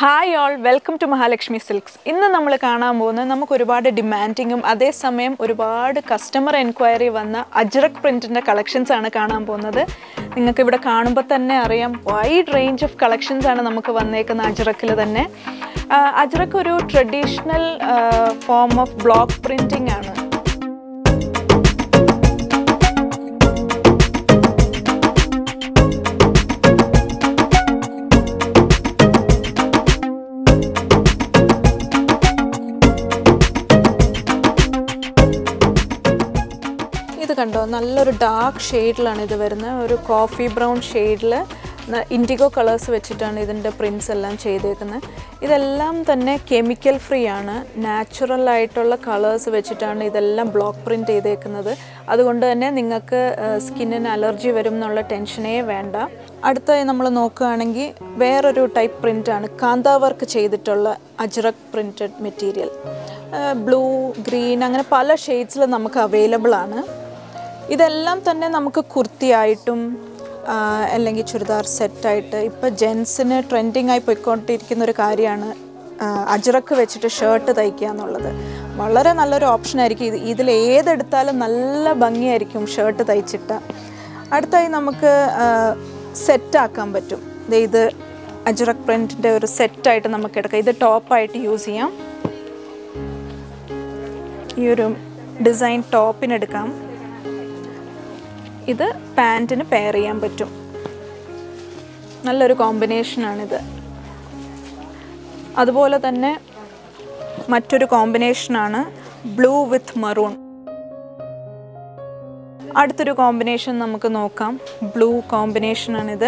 hi all welcome to Mahalakshmi Silks ഇന്ന് നമ്മൾ കാണാൻ പോകുന്നത് നമുക്ക് ഒരുപാട് ഡിമാൻഡിങ്ങും അതേസമയം ഒരുപാട് കസ്റ്റമർ എൻക്വയറി വന്ന അജ്രക് പ്രിൻറ്റിൻ്റെ കളക്ഷൻസ് ആണ് കാണാൻ പോകുന്നത് നിങ്ങൾക്ക് ഇവിടെ കാണുമ്പോൾ തന്നെ അറിയാം വൈഡ് റേഞ്ച് ഓഫ് കളക്ഷൻസ് ആണ് നമുക്ക് വന്നേക്കുന്ന അജ്രക്കിൽ തന്നെ ആ, അജ്രക്ക് ഒരു traditional form of block printing ആണ് ഇത് കണ്ടോ നല്ലൊരു ഡാർക്ക് ഷെയ്ഡിലാണ് ഇത് വരുന്നത് ഒരു കോഫി ബ്രൗൺ ഷെയ്ഡിൽ ഇൻഡിഗോ കളേഴ്സ് വെച്ചിട്ടാണ് ഇതിൻ്റെ പ്രിൻസ് എല്ലാം ചെയ്തേക്കുന്നത് ഇതെല്ലാം തന്നെ കെമിക്കൽ ഫ്രീ ആണ് നാച്ചുറൽ ആയിട്ടുള്ള കളേഴ്സ് വെച്ചിട്ടാണ് ഇതെല്ലാം ബ്ലോക്ക് പ്രിൻറ്റ് ചെയ്തേക്കുന്നത് അതുകൊണ്ട് തന്നെ നിങ്ങൾക്ക് സ്കിന്നിന് അലർജി വരും എന്നുള്ള ടെൻഷനേ വേണ്ട അടുത്തായി നമ്മൾ നോക്കുകയാണെങ്കിൽ വേറൊരു ടൈപ്പ് പ്രിൻ്റാണ് കാന്താ വർക്ക് ചെയ്തിട്ടുള്ള ajrakh printed material blue green അങ്ങനെ പല ഷെയ്ഡ്സിൽ നമുക്ക് അവൈലബിൾ ആണ് ഇതെല്ലാം തന്നെ നമുക്ക് കുർത്തിയായിട്ടും ആ, അല്ലെങ്കിൽ ചുരിദാർ സെറ്റായിട്ട് ഇപ്പോൾ ജെൻസിന് ട്രെൻഡിങ് ആയി പോയിക്കൊണ്ടിരിക്കുന്ന ഒരു കാര്യമാണ് ആ, അജ്രക്ക് വെച്ചിട്ട് ഷർട്ട് തയ്ക്കുക എന്നുള്ളത് വളരെ നല്ലൊരു ഓപ്ഷൻ ആയിരിക്കും ഇത് ഇതിൽ ഏതെടുത്താലും നല്ല ഭംഗിയായിരിക്കും ഷർട്ട് തയ്ച്ചിട്ട അടുത്തായി നമുക്ക് സെറ്റാക്കാൻ പറ്റും ദേ ഇത് അജ്രക് പ്രിൻറ്റിൻ്റെ ഒരു സെറ്റായിട്ട് നമുക്ക് എടുക്കാം ഇത് ടോപ്പായിട്ട് യൂസ് ചെയ്യാം ഈ ഒരു ഡിസൈൻ ടോപ്പിനെടുക്കാം ഇത് പാൻറ്റിന് പെയർ ചെയ്യാൻ പറ്റും നല്ലൊരു കോമ്പിനേഷനാണിത് അതുപോലെ തന്നെ മറ്റൊരു കോമ്പിനേഷനാണ് ബ്ലൂ വിത്ത് മറൂൺ അടുത്തൊരു കോമ്പിനേഷൻ നമുക്ക് നോക്കാം ബ്ലൂ കോമ്പിനേഷനാണിത്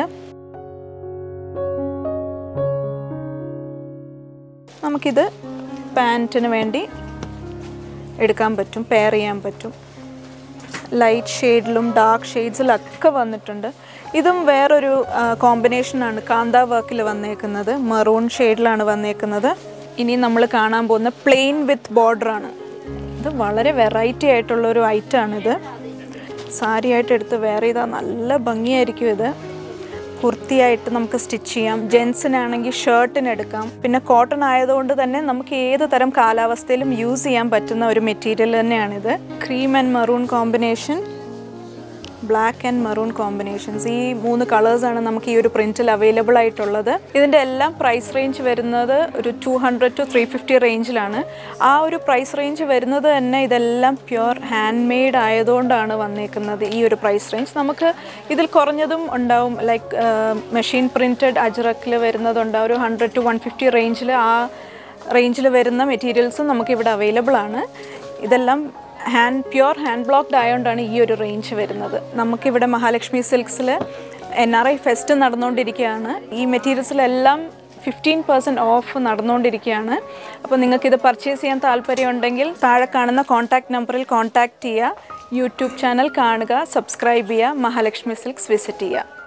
നമുക്കിത് പാൻറ്റിന് വേണ്ടി എടുക്കാൻ പറ്റും പെയർ ചെയ്യാൻ പറ്റും ലൈറ്റ് ഷെയ്ഡിലും ഡാർക്ക് ഷെയ്ഡ്സിലൊക്കെ വന്നിട്ടുണ്ട് ഇതും വേറൊരു കോമ്പിനേഷനാണ് കാന്ത വർക്കിൽ വന്നേക്കുന്നത് മെറൂൺ ഷെയ്ഡിലാണ് വന്നേക്കുന്നത് ഇനി നമ്മൾ കാണാൻ പോകുന്ന പ്ലെയിൻ വിത്ത് ബോർഡറാണ് ഇത് വളരെ വെറൈറ്റി ആയിട്ടുള്ള ഒരു ഐറ്റമാണിത് സാരി ആയിട്ട് എടുത്ത് വേറെ ചെയ്താൽ നല്ല ഭംഗിയായിരിക്കും ഇത് കുർത്തിയായിട്ട് നമുക്ക് സ്റ്റിച്ച് ചെയ്യാം ജെൻസിനാണെങ്കിൽ ഷർട്ടിന് എടുക്കാം പിന്നെ കോട്ടൺ ആയതുകൊണ്ട് തന്നെ നമുക്ക് ഏത് തരം കാലാവസ്ഥയിലും യൂസ് ചെയ്യാൻ പറ്റുന്ന ഒരു മെറ്റീരിയൽ തന്നെയാണിത് cream and maroon combination black and maroon combinations ഈ മൂന്ന് കളേഴ്സാണ് നമുക്ക് ഈ ഒരു പ്രിൻറ്റിൽ അവൈലബിൾ ആയിട്ടുള്ളത് ഇതിൻ്റെ എല്ലാം പ്രൈസ് റേഞ്ച് വരുന്നത് ഒരു two hundred two three fifty റേഞ്ചിലാണ് ആ ഒരു പ്രൈസ് റേഞ്ച് വരുന്നത് തന്നെ ഇതെല്ലാം പ്യുർ ഹാൻഡ് മെയ്ഡ് ആയതുകൊണ്ടാണ് വന്നേക്കുന്നത് ഈ ഒരു പ്രൈസ് റേഞ്ച് നമുക്ക് ഇതിൽ കുറഞ്ഞതും ഉണ്ടാവും ലൈക്ക് മെഷീൻ പ്രിൻറ്റഡ് അജ്രക്കിൽ വരുന്നതുണ്ടാവും ഒരു ഹൺഡ്രഡ് ടു വൺ ഫിഫ്റ്റി റേഞ്ചിൽ ആ റേഞ്ചിൽ വരുന്ന മെറ്റീരിയൽസും നമുക്കിവിടെ അവൈലബിൾ ആണ് ഇതെല്ലാം ഹാൻഡ് പ്യുർ ഹാൻഡ് ബ്ലോക്ക്ഡ് ആയതുകൊണ്ടാണ് ഈ ഒരു റേഞ്ച് വരുന്നത് നമുക്കിവിടെ മഹാലക്ഷ്മി സിൽക്സിൽ എൻ ആർ ഐ ഫെസ്റ്റ് നടന്നുകൊണ്ടിരിക്കുകയാണ് ഈ മെറ്റീരിയൽസിലെല്ലാം ഫിഫ്റ്റീൻ പെർസെൻറ്റ് ഓഫ് നടന്നുകൊണ്ടിരിക്കുകയാണ് അപ്പോൾ നിങ്ങൾക്കിത് പർച്ചേസ് ചെയ്യാൻ താല്പര്യമുണ്ടെങ്കിൽ താഴെ കാണുന്ന കോൺടാക്റ്റ് നമ്പറിൽ കോൺടാക്റ്റ് ചെയ്യുക യൂട്യൂബ് ചാനൽ കാണുക സബ്സ്ക്രൈബ് ചെയ്യുക മഹാലക്ഷ്മി സിൽക്സ് വിസിറ്റ് ചെയ്യുക